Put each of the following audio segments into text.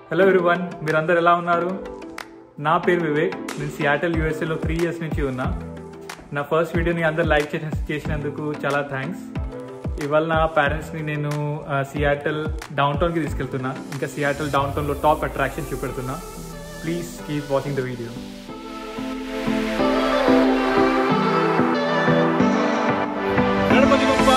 hello everyone మీరందరు ఎలా ఉన్నారు నా పేరు వివేక్ నేను సియాటల్ యూఎస్ఏలో త్రీ ఇయర్స్ నుంచి ఉన్నా నా ఫస్ట్ వీడియోని అందరు లైక్ చేసిన చేసినందుకు చాలా థ్యాంక్స్ ఇవాళ నా పేరెంట్స్ని నేను ఆ, సియాటల్ డౌన్ టౌన్కి తీసుకెళ్తున్నా ఇంకా సియాటల్ డౌన్ టౌన్లో టాప్ అట్రాక్షన్ చూపెడుతున్నా please keep watching the video Ganapati Bappa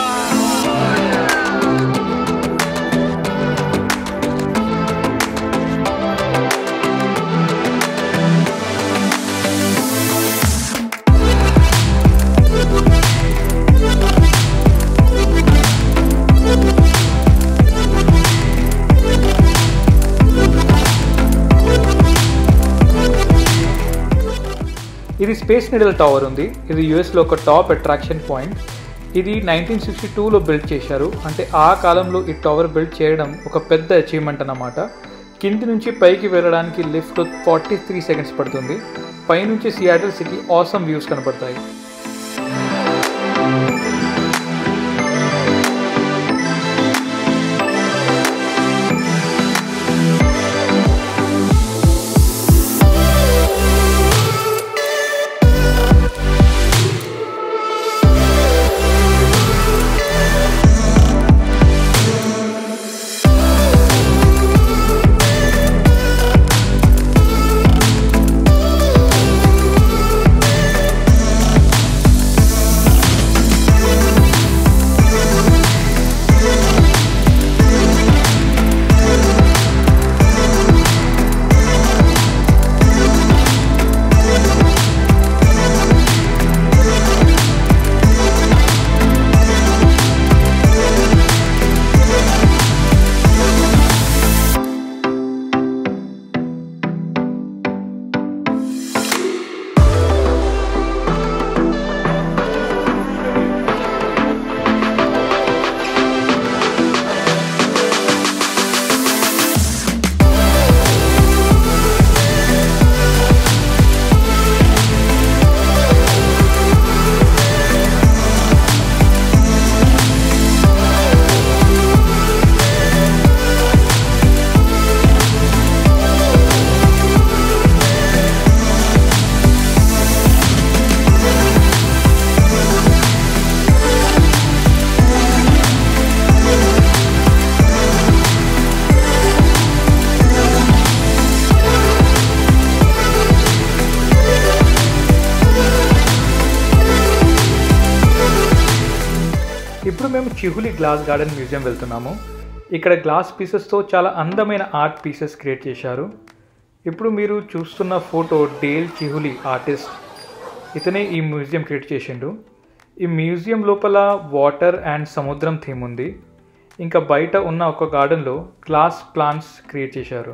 ఇది స్పేస్ నిడల్ టవర్ ఉంది ఇది యుఎస్లో ఒక టాప్ అట్రాక్షన్ పాయింట్ ఇది నైన్టీన్ సిక్స్టీ టూలో బిల్డ్ చేశారు అంటే ఆ కాలంలో ఈ టవర్ బిల్డ్ చేయడం ఒక పెద్ద అచీవ్మెంట్ అన్నమాట కింది నుంచి పైకి వెళ్ళడానికి లిఫ్ట్లో ఫార్టీ త్రీ సెకండ్స్ పడుతుంది పైనుంచి సియాటల్ సిటీ ఆసమ్ వ్యూస్ కనపడతాయి ఇప్పుడు మేము చిహులి గ్లాస్ గార్డెన్ మ్యూజియం వెళ్తున్నాము ఇక్కడ గ్లాస్ పీసెస్తో చాలా అందమైన ఆర్ట్ పీసెస్ క్రియేట్ చేశారు ఇప్పుడు మీరు చూస్తున్న ఫోటో డేల్ చిహులి ఆర్టిస్ట్ ఇతనే ఈ మ్యూజియం క్రియేట్ చేసిండు ఈ మ్యూజియం లోపల వాటర్ అండ్ సముద్రం థీమ్ ఉంది ఇంకా బయట ఉన్న ఒక గార్డెన్లో గ్లాస్ ప్లాంట్స్ క్రియేట్ చేశారు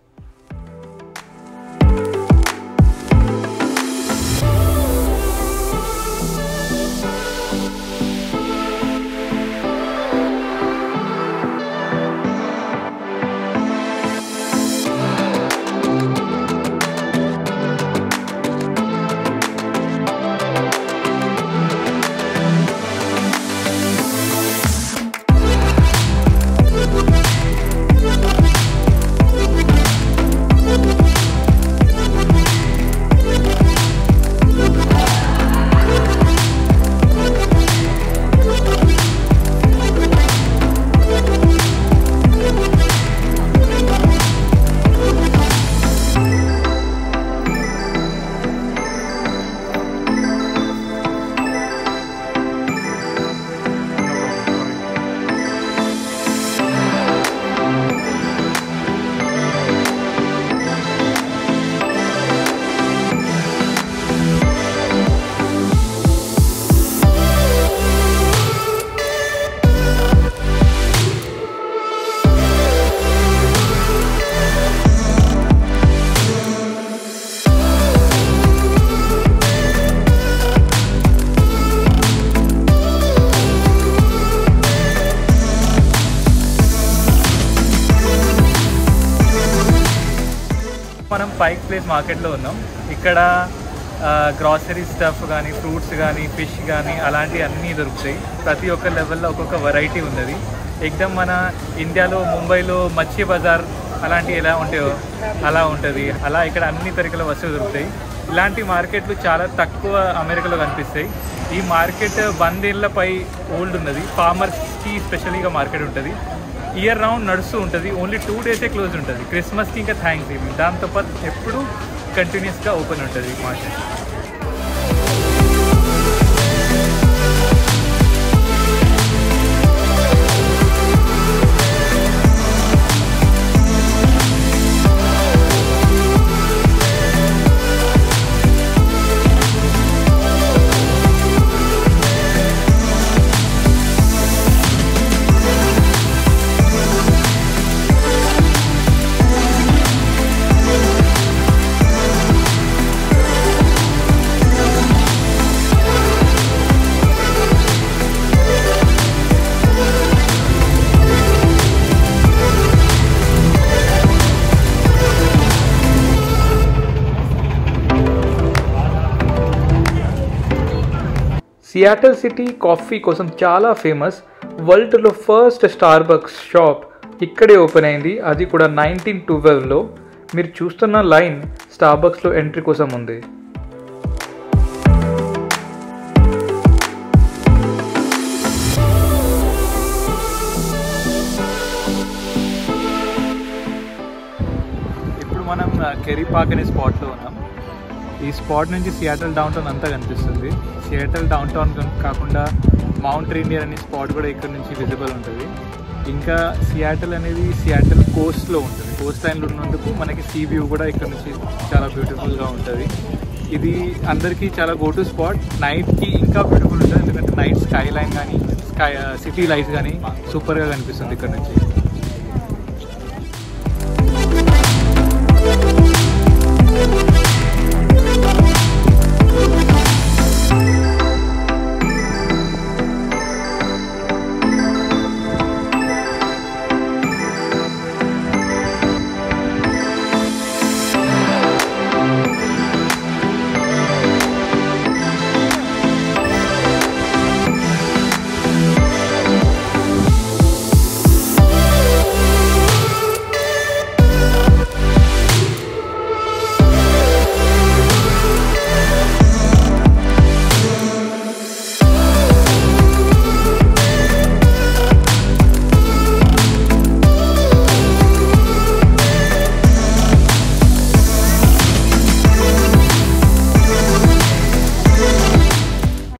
మనం పైక్ ప్లేస్ మార్కెట్లో ఉన్నాం ఇక్కడ గ్రాసరీ స్టఫ్ కానీ ఫ్రూట్స్ కానీ ఫిష్ కానీ అలాంటివి అన్నీ దొరుకుతాయి ప్రతి ఒక్క లెవెల్లో ఒక్కొక్క వెరైటీ ఉన్నది ఎగ్దమ్ మన ఇండియాలో ముంబైలో మచ్చి బజార్ అలాంటివి ఎలా ఉంటాయో అలా ఉంటుంది అలా ఇక్కడ అన్ని తరగల వస్తువులు దొరుకుతాయి ఇలాంటి మార్కెట్లు చాలా తక్కువ అమెరికాలో కనిపిస్తాయి ఈ మార్కెట్ వందేళ్లపై ఓల్డ్ ఉన్నది ఫార్మర్స్కి స్పెషల్గా మార్కెట్ ఉంటుంది ఇయర్ రౌండ్ నడుస్తూ ఉంటుంది ఓన్లీ టూ డేసే క్లోజ్ ఉంటుంది క్రిస్మస్కి ఇంకా థ్యాంక్స్ గివింగ్ దాంతోపాటు ఎప్పుడు కంటిన్యూస్గా ఓపెన్ ఉంటుంది మార్కెట్ సియాటల్ సిటీ కాఫీ కోసం చాలా ఫేమస్ వరల్డ్లో ఫస్ట్ స్టార్ బక్స్ షాప్ ఇక్కడే ఓపెన్ అయింది అది కూడా నైన్టీన్ ట్వెల్వ్లో మీరు చూస్తున్న లైన్ స్టార్ బక్స్లో ఎంట్రీ కోసం ఉంది ఇప్పుడు మనం కెరీ పార్క్ అనే స్పాట్లో ఉన్నాం ఈ స్పాట్ నుంచి సియాటల్ డౌన్ టౌన్ అంతా కనిపిస్తుంది సియాటల్ డౌన్ టౌన్ కాకుండా మౌంట్ రీనియర్ అనే స్పాట్ కూడా ఇక్కడ నుంచి విజిబుల్ ఉంటుంది ఇంకా సియాటల్ అనేది సియాటల్ కోస్ట్లో ఉంటుంది కోస్ట్ లైన్లో ఉన్నందుకు మనకి సీ వ్యూ కూడా ఇక్కడ నుంచి చాలా బ్యూటిఫుల్గా ఉంటుంది ఇది అందరికీ చాలా గో టు స్పాట్ నైట్కి ఇంకా బ్యూటిఫుల్ ఉంటుంది ఎందుకంటే నైట్ స్కై లైన్ కానీ స్కై సిటీ లైట్స్ కానీ సూపర్గా కనిపిస్తుంది ఇక్కడ నుంచి